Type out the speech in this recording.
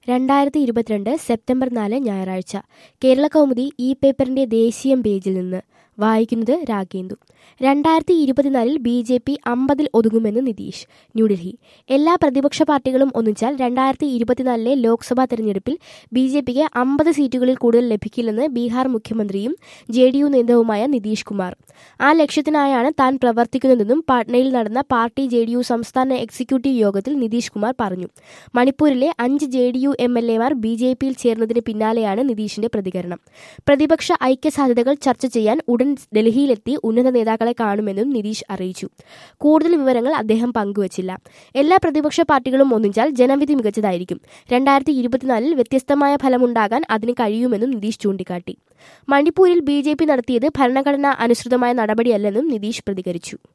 രണ്ടായിരത്തി ഇരുപത്തിരണ്ട് സെപ്റ്റംബർ നാല് ഞായറാഴ്ച കേരള കൗമുദി ഈ പേപ്പറിന്റെ ദേശീയം പേജിൽ നിന്ന് വായിക്കുന്നത് രാഗേന്ദു രണ്ടായിരത്തി ഇരുപത്തിനാലിൽ ബി ജെ പി അമ്പതിൽ ഒതുങ്ങുമെന്ന് നിതീഷ് ന്യൂഡൽഹി എല്ലാ പ്രതിപക്ഷ പാർട്ടികളും ഒന്നിച്ചാൽ രണ്ടായിരത്തി ഇരുപത്തിനാലിലെ ലോക്സഭാ തെരഞ്ഞെടുപ്പിൽ ബി ജെ പിക്ക് അമ്പത് സീറ്റുകളിൽ കൂടുതൽ ലഭിക്കില്ലെന്ന് ബീഹാർ മുഖ്യമന്ത്രിയും ജെ ഡി യു നേതാവുമായ നിതീഷ് കുമാർ ആ ലക്ഷ്യത്തിനായാണ് താൻ പ്രവർത്തിക്കുന്നതെന്നും പാട്നയിൽ നടന്ന പാർട്ടി ജെ ഡി യു സംസ്ഥാന എക്സിക്യൂട്ടീവ് യോഗത്തിൽ നിതീഷ് കുമാർ പറഞ്ഞു മണിപ്പൂരിലെ അഞ്ച് J D U M L എമാർ ബി ജെ പിയിൽ ചേർന്നതിന് പിന്നാലെയാണ് നിതീഷിന്റെ പ്രതികരണം പ്രതിപക്ഷ ഐക്യസാധ്യതകൾ ചർച്ച ചെയ്യാൻ ഉടൻ ഡൽഹിയിലെത്തി ഉന്നത നേതാക്കളെ കാണുമെന്നും നിതീഷ് അറിയിച്ചു കൂടുതൽ വിവരങ്ങൾ അദ്ദേഹം പങ്കുവച്ചില്ല എല്ലാ പ്രതിപക്ഷ പാർട്ടികളും ഒന്നിച്ചാൽ ജനവിധി മികച്ചതായിരിക്കും രണ്ടായിരത്തി ഇരുപത്തിനാലിൽ വ്യത്യസ്തമായ ഫലമുണ്ടാകാൻ അതിന് കഴിയുമെന്നും നിതീഷ് ചൂണ്ടിക്കാട്ടി മണിപ്പൂരിൽ ബി ജെ പി നടത്തിയത് ഭരണഘടനാ അനുസൃതമായ നടപടിയല്ലെന്നും നിതീഷ് പ്രതികരിച്ചു